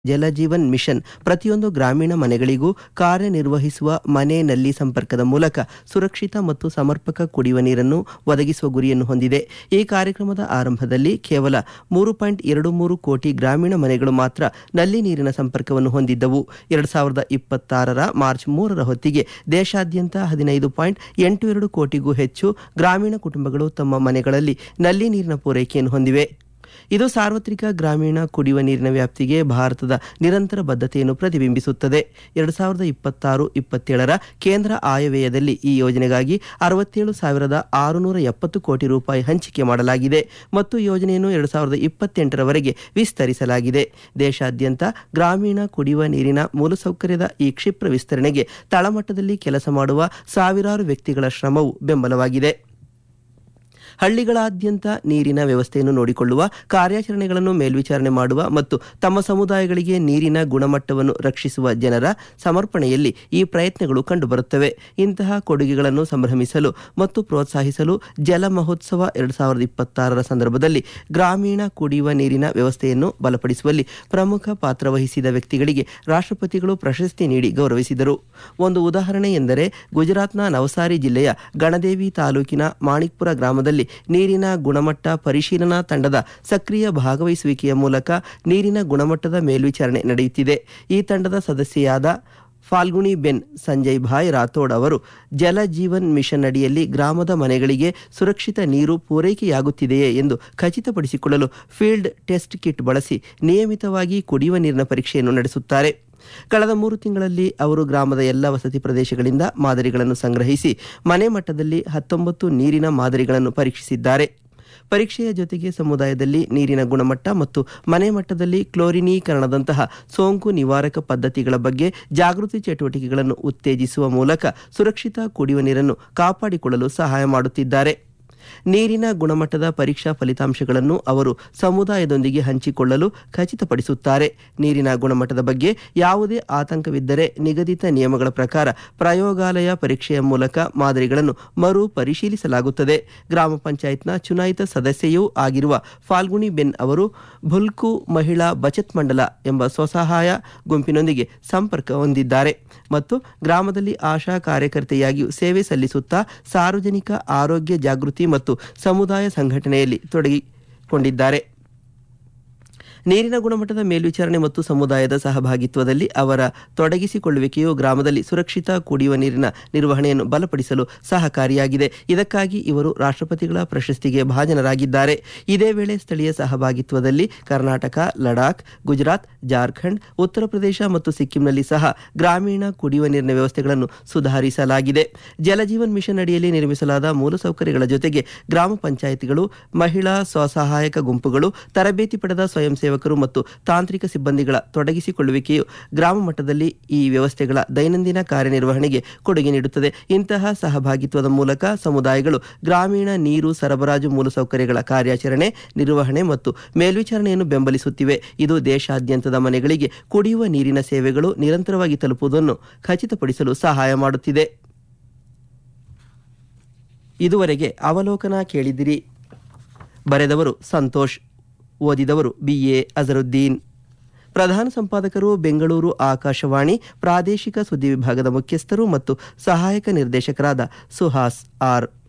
Jal Jeevan mission ಪ್ರತಿಯೊಂದು ಗ್ರಾಮೀಣ ಮನೆಗಳಿಗೂ ಕಾರ್ಯನಿರ್ವಹಿಸುವ ಮನೆ ನಲ್ಲಿ ಸಂಪರ್ಕದ ಮೂಲಕ ಸುರಕ್ಷಿತ ಮತ್ತು ಸಮರ್ಪಕ ಕುಡಿಯುವ ನೀರನ್ನು ಒದಗಿಸುವ ಗುರಿಯನ್ನು ಹೊಂದಿದೆ ಈ ಕಾರ್ಯಕ್ರಮದ ಆರಂಭದಲ್ಲಿ ಕೇವಲ ಮೂರು ಪಾಯಿಂಟ್ ಎರಡು ಮೂರು ಕೋಟಿ ಗ್ರಾಮೀಣ ಮನೆಗಳು ಮಾತ್ರ ನಲ್ಲಿ ನೀರಿನ ಸಂಪರ್ಕವನ್ನು ಹೊಂದಿದ್ದವು ಎರಡು ಸಾವಿರದ ಇಪ್ಪತ್ತಾರರ ಮಾರ್ಚ್ ಮೂರರ ಹೊತ್ತಿಗೆ ದೇಶಾದ್ಯಂತ ಹದಿನೈದು ಪಾಯಿಂಟ್ ಎಂಟು ಎರಡು ಕೋಟಿಗೂ ಹೆಚ್ಚು ಗ್ರಾಮೀಣ ಕುಟುಂಬಗಳು ತಮ್ಮ ಮನೆಗಳಲ್ಲಿ ನಲ್ಲಿ ನೀರಿನ ಪೂರೈಕೆಯನ್ನು ಹೊಂದಿವೆ ಇದು ಸಾರ್ವತ್ರಿಕ ಗ್ರಾಮೀಣ ಕುಡಿಯುವ ನೀರಿನ ವ್ಯಾಪ್ತಿಗೆ ಭಾರತದ ನಿರಂತರ ಬದ್ಧತೆಯನ್ನು ಪ್ರತಿಬಿಂಬಿಸುತ್ತದೆ ಎರಡು ಸಾವಿರದ ಇಪ್ಪತ್ತಾರು ಇಪ್ಪತ್ತೇಳರ ಕೇಂದ್ರ ಆಯವ್ಯಯದಲ್ಲಿ ಈ ಯೋಜನೆಗಾಗಿ ಅರವತ್ತೇಳು ಸಾವಿರದ ಆರುನೂರ ಎಪ್ಪತ್ತು ಕೋಟಿ ರೂಪಾಯಿ ಹಂಚಿಕೆ ಮಾಡಲಾಗಿದೆ ಮತ್ತು ಯೋಜನೆಯನ್ನು ಎರಡು ಸಾವಿರದ ಇಪ್ಪತ್ತೆಂಟರವರೆಗೆ ವಿಸ್ತರಿಸಲಾಗಿದೆ ದೇಶಾದ್ಯಂತ ಗ್ರಾಮೀಣ ಕುಡಿಯುವ ನೀರಿನ ಮೂಲಸೌಕರ್ಯದ ಈ ಕ್ಷಿಪ್ರ ವಿಸ್ತರಣೆಗೆ ತಳಮಟ್ಟದಲ್ಲಿ ಕೆಲಸ ಮಾಡುವ ಸಾವಿರಾರು ವ್ಯಕ್ತಿಗಳ ಶ್ರಮವು ಬೆಂಬಲವಾಗಿದೆ ಹಳ್ಳಿಗಳಾದ್ಯಂತ ನೀರಿನ ವ್ಯವಸ್ಥೆಯನ್ನು ನೋಡಿಕೊಳ್ಳುವ ಕಾರ್ಯಾಚರಣೆಗಳನ್ನು ಮೇಲ್ವಿಚಾರಣೆ ಮಾಡುವ ಮತ್ತು ತಮ್ಮ ಸಮುದಾಯಗಳಿಗೆ ನೀರಿನ ಗುಣಮಟ್ಟವನ್ನು ರಕ್ಷಿಸುವ ಜನರ ಸಮರ್ಪಣೆಯಲ್ಲಿ ಈ ಪ್ರಯತ್ನಗಳು ಕಂಡುಬರುತ್ತವೆ ಇಂತಹ ಕೊಡುಗೆಗಳನ್ನು ಸಂಭ್ರಮಿಸಲು ಮತ್ತು ಪ್ರೋತ್ಸಾಹಿಸಲು ಜಲ ಮಹೋತ್ಸವ ಎರಡು ಸಾವಿರದ ಇಪ್ಪತ್ತಾರರ ಸಂದರ್ಭದಲ್ಲಿ ಗ್ರಾಮೀಣ ಕುಡಿಯುವ ನೀರಿನ ವ್ಯವಸ್ಥೆಯನ್ನು ಬಲಪಡಿಸುವಲ್ಲಿ ಪ್ರಮುಖ ಪಾತ್ರ ವಹಿಸಿದ ವ್ಯಕ್ತಿಗಳಿಗೆ ರಾಷ್ಟ್ರಪತಿಗಳು ಪ್ರಶಸ್ತಿ ನೀಡಿ ಗೌರವಿಸಿದರು ಒಂದು ಉದಾಹರಣೆ ಎಂದರೆ ಗುಜರಾತ್ನ ನವಸಾರಿ ಜಿಲ್ಲೆಯ ಗಣದೇವಿ ತಾಲೂಕಿನ ಮಾಣಿಕ್ಪುರ ಗ್ರಾಮದಲ್ಲಿ ನೀರಿನ ಗುಣಮಟ್ಟ ಪರಿಶೀಲನಾ ತಂಡದ ಸಕ್ರಿಯ ಭಾಗವಹಿಸುವಿಕೆಯ ಮೂಲಕ ನೀರಿನ ಗುಣಮಟ್ಟದ ಮೇಲ್ವಿಚಾರಣೆ ನಡೆಯುತ್ತಿದೆ ಈ ತಂಡದ ಸದಸ್ಯೆಯಾದ ಫಾಲ್ಗುಣಿ ಬೆನ್ ಸಂಜಯ್ ಭಾಯ್ ರಾಥೋಡ್ ಅವರು ಜಲ ಜೀವನ್ ಮಿಷನ್ ಅಡಿಯಲ್ಲಿ ಗ್ರಾಮದ ಮನೆಗಳಿಗೆ ಸುರಕ್ಷಿತ ನೀರು ಪೂರೈಕೆಯಾಗುತ್ತಿದೆಯೇ ಎಂದು ಖಚಿತಪಡಿಸಿಕೊಳ್ಳಲು ಫೀಲ್ಡ್ ಟೆಸ್ಟ್ ಕಿಟ್ ಬಳಸಿ ನಿಯಮಿತವಾಗಿ ಕುಡಿಯುವ ನೀರಿನ ಪರೀಕ್ಷೆಯನ್ನು ನಡೆಸುತ್ತಾರೆ ಕಳೆದ ಮೂರು ತಿಂಗಳಲ್ಲಿ ಅವರು ಗ್ರಾಮದ ಎಲ್ಲ ವಸತಿ ಪ್ರದೇಶಗಳಿಂದ ಮಾದರಿಗಳನ್ನು ಸಂಗ್ರಹಿಸಿ ಮನೆ ಮಟ್ಟದಲ್ಲಿ ಹತ್ತೊಂಬತ್ತು ನೀರಿನ ಮಾದರಿಗಳನ್ನು ಪರೀಕ್ಷಿಸಿದ್ದಾರೆ ಪರೀಕ್ಷೆಯ ಜೊತೆಗೆ ಸಮುದಾಯದಲ್ಲಿ ನೀರಿನ ಗುಣಮಟ್ಟ ಮತ್ತು ಮನೆ ಮಟ್ಟದಲ್ಲಿ ಕ್ಲೋರಿನೀಕರಣದಂತಹ ಸೋಂಕು ನಿವಾರಕ ಪದ್ಧತಿಗಳ ಬಗ್ಗೆ ಜಾಗೃತಿ ಚಟುವಟಿಕೆಗಳನ್ನು ಉತ್ತೇಜಿಸುವ ಮೂಲಕ ಸುರಕ್ಷಿತ ಕುಡಿಯುವ ನೀರನ್ನು ಕಾಪಾಡಿಕೊಳ್ಳಲು ಸಹಾಯ ಮಾಡುತ್ತಿದ್ದಾರೆ ನೀರಿನ ಗುಣಮಟ್ಟದ ಪರೀಕ್ಷಾ ಫಲಿತಾಂಶಗಳನ್ನು ಅವರು ಸಮುದಾಯದೊಂದಿಗೆ ಹಂಚಿಕೊಳ್ಳಲು ಖಚಿತಪಡಿಸುತ್ತಾರೆ ನೀರಿನ ಗುಣಮಟ್ಟದ ಬಗ್ಗೆ ಯಾವುದೇ ಆತಂಕವಿದ್ದರೆ ನಿಗದಿತ ನಿಯಮಗಳ ಪ್ರಕಾರ ಪ್ರಯೋಗಾಲಯ ಪರೀಕ್ಷೆಯ ಮೂಲಕ ಮಾದರಿಗಳನ್ನು ಮರು ಪರಿಶೀಲಿಸಲಾಗುತ್ತದೆ ಗ್ರಾಮ ಪಂಚಾಯತ್ನ ಚುನಾಯಿತ ಸದಸ್ಯೆಯೂ ಆಗಿರುವ ಫಾಲ್ಗುಣಿ ಬೆನ್ ಅವರು ಭುಲ್ಕು ಮಹಿಳಾ ಬಚತ್ ಮಂಡಲ ಎಂಬ ಸ್ವಸಹಾಯ ಗುಂಪಿನೊಂದಿಗೆ ಸಂಪರ್ಕ ಹೊಂದಿದ್ದಾರೆ ಮತ್ತು ಗ್ರಾಮದಲ್ಲಿ ಆಶಾ ಕಾರ್ಯಕರ್ತೆಯಾಗಿಯೂ ಸೇವೆ ಸಲ್ಲಿಸುತ್ತಾ ಸಾರ್ವಜನಿಕ ಆರೋಗ್ಯ ಜಾಗೃತಿ ಮತ್ತು ಸಮುದಾಯ ಸಂಘಟನೆಯಲ್ಲಿ ತೊಡಗಿಕೊಂಡಿದ್ದಾರೆ ನೀರಿನ ಗುಣಮಟ್ಟದ ಮೇಲ್ವಿಚಾರಣೆ ಮತ್ತು ಸಮುದಾಯದ ಸಹಭಾಗಿತ್ವದಲ್ಲಿ ಅವರ ತೊಡಗಿಸಿಕೊಳ್ಳುವಿಕೆಯು ಗ್ರಾಮದಲ್ಲಿ ಸುರಕ್ಷಿತ ಕುಡಿಯುವ ನೀರಿನ ನಿರ್ವಹಣೆಯನ್ನು ಬಲಪಡಿಸಲು ಸಹಕಾರಿಯಾಗಿದೆ ಇದಕ್ಕಾಗಿ ಇವರು ರಾಷ್ಟ್ರಪತಿಗಳ ಪ್ರಶಸ್ತಿಗೆ ಭಾಜನರಾಗಿದ್ದಾರೆ ಇದೇ ವೇಳೆ ಸ್ಥಳೀಯ ಸಹಭಾಗಿತ್ವದಲ್ಲಿ ಕರ್ನಾಟಕ ಲಡಾಖ್ ಗುಜರಾತ್ ಜಾರ್ಖಂಡ್ ಉತ್ತರ ಪ್ರದೇಶ ಮತ್ತು ಸಿಕ್ಕಿಂನಲ್ಲಿ ಸಹ ಗ್ರಾಮೀಣ ಕುಡಿಯುವ ನೀರಿನ ವ್ಯವಸ್ಥೆಗಳನ್ನು ಸುಧಾರಿಸಲಾಗಿದೆ ಜಲಜೀವನ್ ಮಿಷನ್ ಅಡಿಯಲ್ಲಿ ನಿರ್ಮಿಸಲಾದ ಮೂಲಸೌಕರ್ಯಗಳ ಜೊತೆಗೆ ಗ್ರಾಮ ಪಂಚಾಯಿತಿಗಳು ಮಹಿಳಾ ಸ್ವಸಹಾಯಕ ಗುಂಪುಗಳು ತರಬೇತಿ ಪಡೆದ ಸ್ವಯಂ ಸೇವಕರು ಮತ್ತು ತಾಂತ್ರಿಕ ಸಿಬ್ಬಂದಿಗಳ ತೊಡಗಿಸಿಕೊಳ್ಳುವಿಕೆಯು ಗ್ರಾಮ ಮಟ್ಟದಲ್ಲಿ ಈ ವ್ಯವಸ್ಥೆಗಳ ದೈನಂದಿನ ಕಾರ್ಯನಿರ್ವಹಣೆಗೆ ಕೊಡುಗೆ ನೀಡುತ್ತದೆ ಇಂತಹ ಸಹಭಾಗಿತ್ವದ ಮೂಲಕ ಸಮುದಾಯಗಳು ಗ್ರಾಮೀಣ ನೀರು ಸರಬರಾಜು ಮೂಲಸೌಕರ್ಯಗಳ ಕಾರ್ಯಾಚರಣೆ ನಿರ್ವಹಣೆ ಮತ್ತು ಮೇಲ್ವಿಚಾರಣೆಯನ್ನು ಬೆಂಬಲಿಸುತ್ತಿವೆ ಇದು ದೇಶಾದ್ಯಂತದ ಮನೆಗಳಿಗೆ ಕುಡಿಯುವ ನೀರಿನ ಸೇವೆಗಳು ನಿರಂತರವಾಗಿ ತಲುಪುವುದನ್ನು ಖಚಿತಪಡಿಸಲು ಸಹಾಯ ಮಾಡುತ್ತಿದೆ ಇದುವರೆಗೆ ಅವಲೋಕನ ಕೇಳಿದಿರಿ ಬರೆದವರು ಸಂತೋಷ್ ಓದಿದವರು ಬಿಎ ಅಜರುದ್ದೀನ್ ಪ್ರಧಾನ ಸಂಪಾದಕರು ಬೆಂಗಳೂರು ಆಕಾಶವಾಣಿ ಪ್ರಾದೇಶಿಕ ಸುದ್ದಿ ವಿಭಾಗದ ಮುಖ್ಯಸ್ಥರು ಮತ್ತು ಸಹಾಯಕ ನಿರ್ದೇಶಕರಾದ ಸುಹಾಸ್ ಆರ್